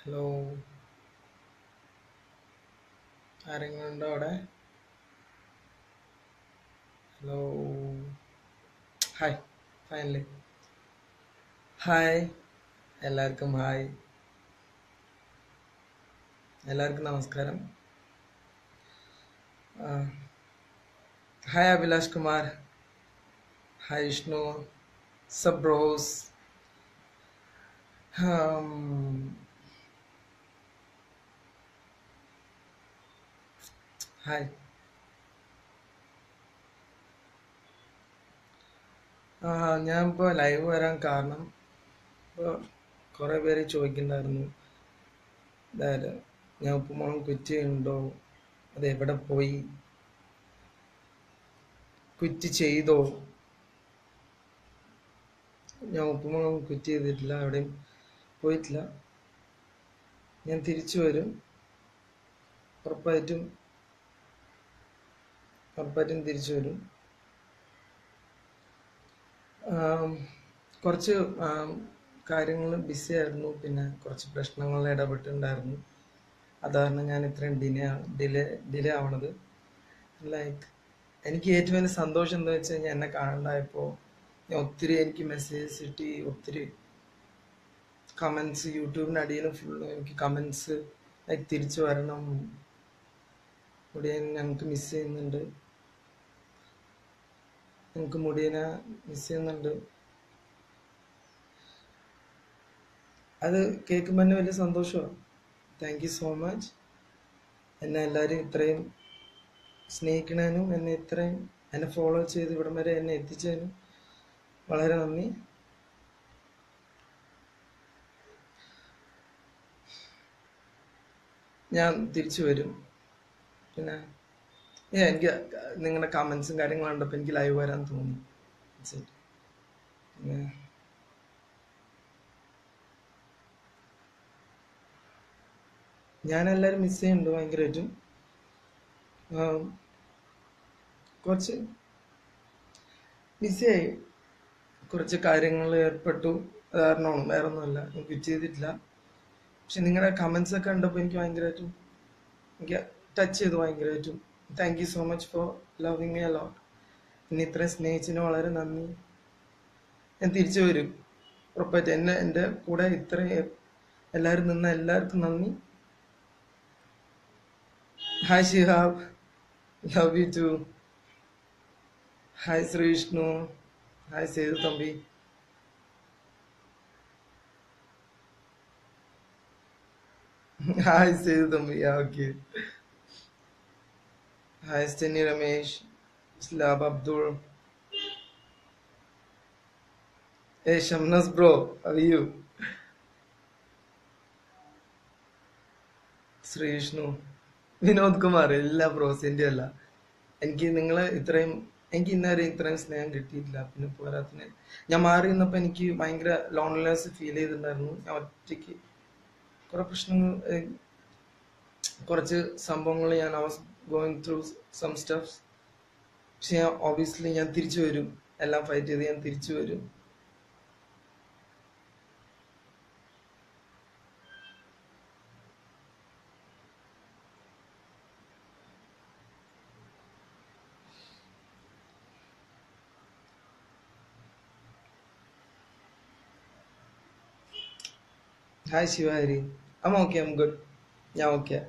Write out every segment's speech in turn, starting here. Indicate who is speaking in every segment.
Speaker 1: Hello ആരെങ്കിലും ഉണ്ടോ അവിടെ ഹലോ ഹായ് ഫൈനലി ഹായ് എല്ലാവർക്കും ഹായ് എല്ലാവർക്കും നമസ്കാരം ആ, hi Abhilash Kumar hi Vishnu sub bros hi ആ ഞാൻ ഇപ്പോൾ ലൈവ് വരാൻ കാരണം ഇപ്പോൾ കുറേ പേര് ചോദിക്കുന്നുണ്ടായിരുന്നു അതായത് ഞാൻ ഉപ്പുമുളക് കുറ്റി ഉണ്ടോ അത് എവിടെ പോയി കുറ്റി ചെയ്തോ ഞാൻ ഉപ്പുമുളക് കുറ്റി ചെയ്തിട്ടില്ല എവിടെയും പോയിട്ടില്ല ഞാൻ തിരിച്ചു വരും ഉറപ്പായിട്ടും ഉറപ്പായിട്ടും തിരിച്ചു വരും ആം, കുറച്ച് കാര്യങ്ങൾ ബിസി ആയിരുന്നു പിന്നെ കുറച്ച് പ്രശ്നങ്ങളിൽ ഇടപെട്ടിട്ടുണ്ടായിരുന്നു അതാണ് ഞാൻ ഇത്രയും ഡിലേ ഡിലേ ഡിലേ ആവണത് ലൈക്ക് എനിക്ക് ഏറ്റവും വലിയ സന്തോഷം എന്താ വെച്ച് കഴിഞ്ഞാൽ എന്നെ കാണണ്ടായപ്പോൾ ഞാൻ ഒത്തിരി എനിക്ക് മെസ്സേജസ് കിട്ടി ഒത്തിരി കമൻസ് യൂട്യൂബിന് അടിയിൽ ഫുള്ള് എനിക്ക് കമൻസ് ലൈക്ക് തിരിച്ചു വരണം മുടിയൻ ഞങ്ങൾക്ക് മിസ് ചെയ്യുന്നുണ്ട് ഞങ്ങൾക്ക് മുടിയനെ മിസ് ചെയ്യുന്നുണ്ട് അത് കേൾക്കുമ്പോൾ തന്നെ വലിയ സന്തോഷമാണ് താങ്ക് യു സോ മച്ച് എന്നെ എല്ലാവരും ഇത്രയും സ്നേഹിക്കണതിനും എന്നെ ഇത്രയും എന്നെ ഫോളോ ചെയ്ത് ഇവിടം വരെ എന്നെ എത്തിച്ചതിനും വളരെ നന്ദി ഞാൻ തിരിച്ചു വരും പിന്നെ ഏ, എനിക്ക് നിങ്ങളുടെ കമൻസും കാര്യങ്ങളും കണ്ടപ്പോൾ എനിക്ക് ലൈവ് വരാൻ തോന്നി That's it. പിന്നെ ഞാൻ എല്ലാവരും മിസ് ചെയ്യുന്നുണ്ട് ഭയങ്കരമായിട്ടും ആം, കുറച്ച് ബിസിയായി കുറച്ച് കാര്യങ്ങൾ ഏർപ്പെട്ടു അത് കാരണമാണ് വേറെ ഒന്നുമല്ല ഞാൻ ക്വിറ്റ് ചെയ്തിട്ടില്ല പക്ഷെ നിങ്ങളുടെ കമൻസ് ഒക്കെ കണ്ടപ്പോൾ എനിക്ക് ഭയങ്കരമായിട്ടും എനിക്ക് ടച്ച് ചെയ്തു ഭയങ്കരമായിട്ടും thank you so much for loving me a lot എന്നെ ഇത്രയും സ്നേഹിച്ചതിന് വളരെ നന്ദി ഞാൻ തിരിച്ചു വരും ഉറപ്പായിട്ട് എന്നെ എൻ്റെ കൂടെ ഇത്രയും എല്ലാവരും നിന്ന എല്ലാവർക്കും നന്ദി hi Shihab love you too hi Shri Vishnu hi Sethu Thampi hi Sethu Thampi okay hi Stenny Ramesh സ്ലാബ് അബ്ദുൾ ഏ ഷംനസ് ബ്രോ അറിയൂ ശ്രീ വിഷ്ണു വിനോദ് കുമാർ എല്ലാ ബ്രോസിന്റെ അല്ല എനിക്ക് നിങ്ങൾ ഇത്രയും എനിക്ക് ഇന്നുവരെ ഇത്രയും സ്നേഹം കിട്ടിയിട്ടില്ല പിന്നെ പോരാത്തിന് ഞാൻ മാറി നിന്നപ്പോൾ എനിക്ക് ഭയങ്കര ലോൺലിനെസ് ഫീൽ ചെയ്തിട്ടുണ്ടായിരുന്നു ഞാൻ ഒറ്റയ്ക്ക് കുറെ പ്രശ്നങ്ങൾ ഏഹ്, കുറച്ച് സംഭവങ്ങൾ ഞാൻ I was going through some stuffs പക്ഷെ ഞാൻ ഓബിയസ്ലി ഞാൻ തിരിച്ചു വരും എല്ലാം ഫൈറ്റ് ചെയ്ത് ഞാൻ തിരിച്ചു വരും ഹായ് ശിവഹരി അമ്മ ഓക്കെ എം ഗുഡ് ഞാൻ ഓക്കെ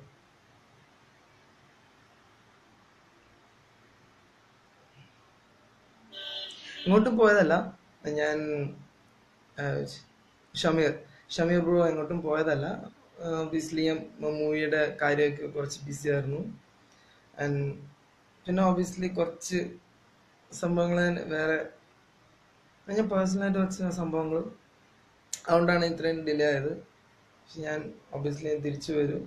Speaker 1: ഇങ്ങോട്ടും പോയതല്ല ഞാൻ ആ, ഷമീർ ഷമീർ ബ്രോ എങ്ങോട്ടും പോയതല്ല ഓബിയസ്ലി ഞാൻ മൂവിയുടെ കാര്യമൊക്കെ കുറച്ച് ബിസി ആയിരുന്നു ആൻഡ് പിന്നെ ഓബിയസ്ലി കുറച്ച് സംഭവങ്ങൾ ഞാൻ വേറെ ഞാൻ പേഴ്സണലായിട്ട് കുറച്ച് സംഭവങ്ങൾ അതുകൊണ്ടാണ് ഇത്രയും ഡിലേ ആയത് പക്ഷെ ഞാൻ ഒബിയസ്ലി ഞാൻ തിരിച്ചു വരും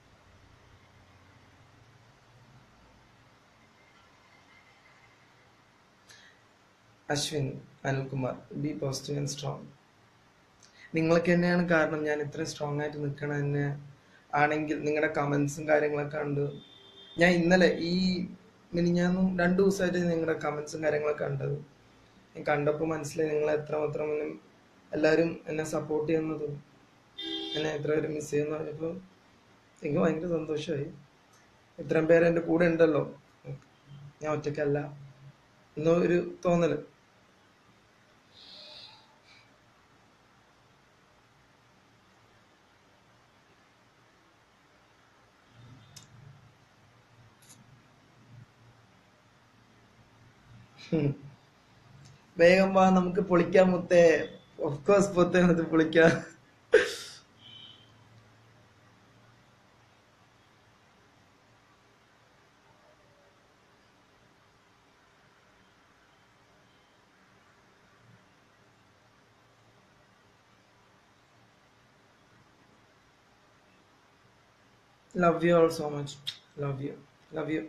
Speaker 1: Ashwin Anilkumar be positive and strong നിങ്ങൾക്ക് തന്നെയാണ് കാരണം ഞാൻ ഇത്രയും സ്ട്രോങ് ആയിട്ട് നിൽക്കണ തന്നെ ആണെങ്കിൽ നിങ്ങളുടെ കമന്റ്സും കാര്യങ്ങളൊക്കെ കണ്ട് ഞാൻ ഇന്നലെ ഈ മിനിഞ്ഞാന്നും രണ്ടു ദിവസമായിട്ട് നിങ്ങളുടെ കമന്റ്സും കാര്യങ്ങളൊക്കെ കണ്ടത് ഞാൻ കണ്ടപ്പോൾ മനസ്സിലായി നിങ്ങൾ എത്രമാത്രം എല്ലാവരും എന്നെ സപ്പോർട്ട് ചെയ്യുന്നതും എന്നെ എത്ര പേര് മിസ് ചെയ്യുന്ന പറഞ്ഞപ്പോൾ എനിക്ക് ഭയങ്കര സന്തോഷമായി ഇത്രയും പേര് എൻ്റെ കൂടെ ഉണ്ടല്ലോ ഞാൻ ഒറ്റയ്ക്കല്ല എന്നൊരു തോന്നല് ഹും. വേഗം വാ നമുക്ക് പൊളിക്കാം മുത്തേ ഓഫ് കോഴ്സ് പൊത്തേ അത് പൊളിക്കാം Love you all so much. Love you. Love you.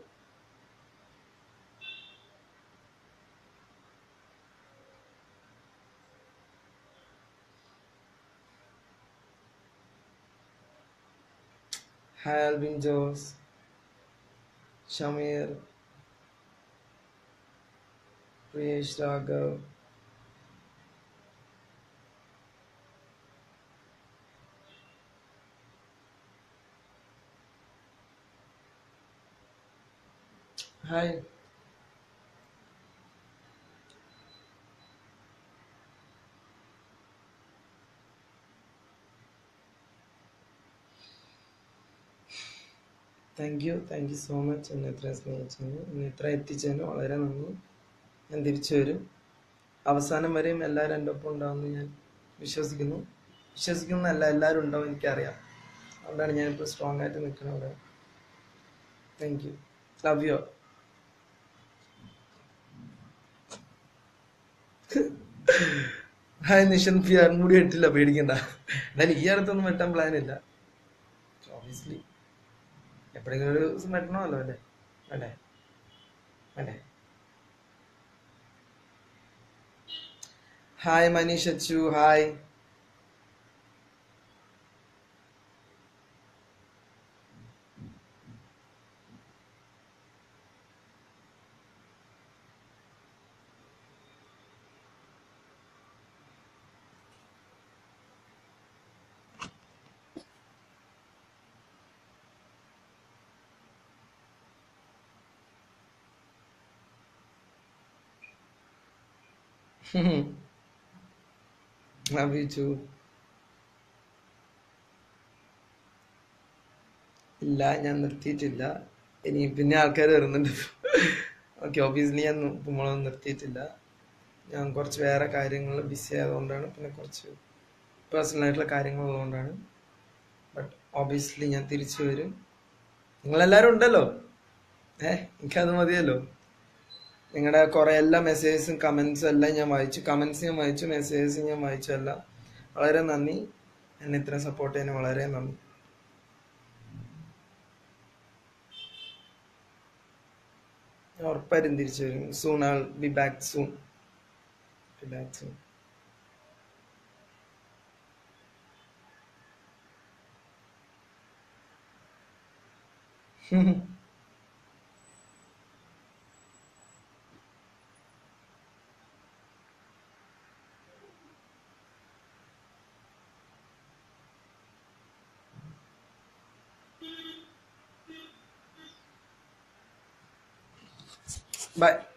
Speaker 1: Hi Alvin Joes. Shamir. Priyesh Raghav. Hi. Thank you thank you so much എന്നെ ഇത്ര സ്നേഹിച്ചതിന് എന്നെ ഇത്ര എത്തിച്ചതിന് വളരെ നന്ദി ഞാൻ തിരിച്ചു വരും അവസാനം വരെയും എല്ലാവരും എൻ്റെ ഒപ്പം ഉണ്ടാവുമെന്ന് ഞാൻ വിശ്വസിക്കുന്നു വിശ്വസിക്കുന്നല്ല എല്ലാവരും ഉണ്ടാവും എനിക്കറിയാം അതുകൊണ്ടാണ് ഞാനിപ്പോൾ സ്ട്രോങ് ആയിട്ട് നിൽക്കുന്നത് അവിടെ thank you love you hi Nishan fear മുടി വെട്ടില്ല പേടിക്കണ്ട എന്നാലും ഈ അടുത്തൊന്നും വെട്ടാൻ പ്ലാൻ ഇല്ല ഓബിയസ്ലി എപ്പോഴെങ്കിലും ഒരു ദിവസം വെട്ടണമല്ലോ അല്ലേ വേണ്ടേ വേണ്ടേ hi Manish Achu hi love you too ഇല്ല ഞാൻ നിർത്തിയിട്ടില്ല ഇനി പിന്നെ ആൾക്കാർ വരുന്നുണ്ട് ഓക്കെ ഓബിയസ്ലി ഞാൻ നമ്മളൊന്നും നിർത്തിയിട്ടില്ല ഞാൻ കുറച്ച് വേറെ കാര്യങ്ങൾ ബിസി ആയതുകൊണ്ടാണ് പിന്നെ കുറച്ച് പേഴ്സണൽ ആയിട്ടുള്ള കാര്യങ്ങൾ ഉള്ളതുകൊണ്ടാണ് ബട്ട് ഓബിയസ്ലി ഞാൻ തിരിച്ചു വരും നിങ്ങളെല്ലാവരും ഉണ്ടല്ലോ ഏ എനിക്കത് മതിയല്ലോ നിങ്ങളുടെ കുറെ എല്ലാ മെസ്സേജസും കമന്റ്സും എല്ലാം ഞാൻ വായിച്ചു കമന്റ്സ് ഞാൻ വായിച്ചു മെസ്സേജസ് ഞാൻ വായിച്ചു എല്ലാം വളരെ നന്ദി എന്നെ ഇത്രയും സപ്പോർട്ട് ചെയ്യാൻ വളരെ നന്ദി ഞാൻ ഉറപ്പായിട്ടും തിരിച്ചു വരും soon I'll be back soon be back soon by